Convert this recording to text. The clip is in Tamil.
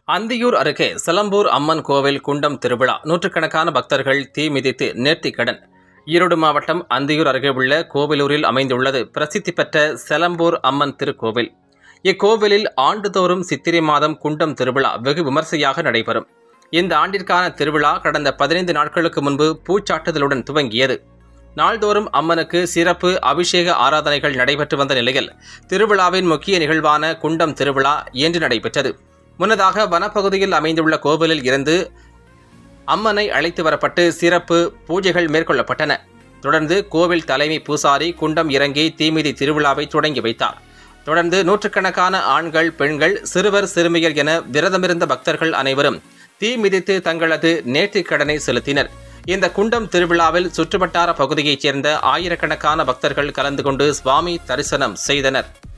அந்தியூர் அருகே சிலம்பூர் அம்மன் கோவில் குண்டம் திருவிழா நூற்றுக்கணக்கான பக்தர்கள் தீ மிதித்து நேர்த்திக்கடன் ஈரோடு மாவட்டம் அந்தியூர் அருகே உள்ள கோவிலூரில் அமைந்துள்ளது பிரசித்தி பெற்ற செலம்பூர் அம்மன் திருக்கோவில் இக்கோவிலில் ஆண்டுதோறும் சித்திரை மாதம் குண்டம் திருவிழா வெகு விமர்சையாக நடைபெறும் இந்த ஆண்டிற்கான திருவிழா கடந்த பதினைந்து நாட்களுக்கு முன்பு பூச்சாட்டுதலுடன் துவங்கியது நாள்தோறும் அம்மனுக்கு சிறப்பு அபிஷேக ஆராதனைகள் நடைபெற்று வந்த நிலையில் திருவிழாவின் முக்கிய நிகழ்வான குண்டம் திருவிழா இன்று நடைபெற்றது முன்னதாக வனப்பகுதியில் அமைந்துள்ள கோவிலில் இருந்து அம்மனை அழைத்து வரப்பட்டு சிறப்பு பூஜைகள் மேற்கொள்ளப்பட்டன தொடர்ந்து கோவில் தலைமை பூசாரி குண்டம் இறங்கி தீமிதி திருவிழாவை தொடங்கி வைத்தார் தொடர்ந்து நூற்றுக்கணக்கான ஆண்கள் பெண்கள் சிறுவர் சிறுமியர் என விரதமிருந்த பக்தர்கள் அனைவரும் தீ மிதித்து தங்களது நேர்த்திக் கடனை செலுத்தினர் இந்த குண்டம் திருவிழாவில் சுற்றுவட்டார பகுதியைச் சேர்ந்த ஆயிரக்கணக்கான பக்தர்கள் கலந்து கொண்டு சுவாமி தரிசனம் செய்தனர்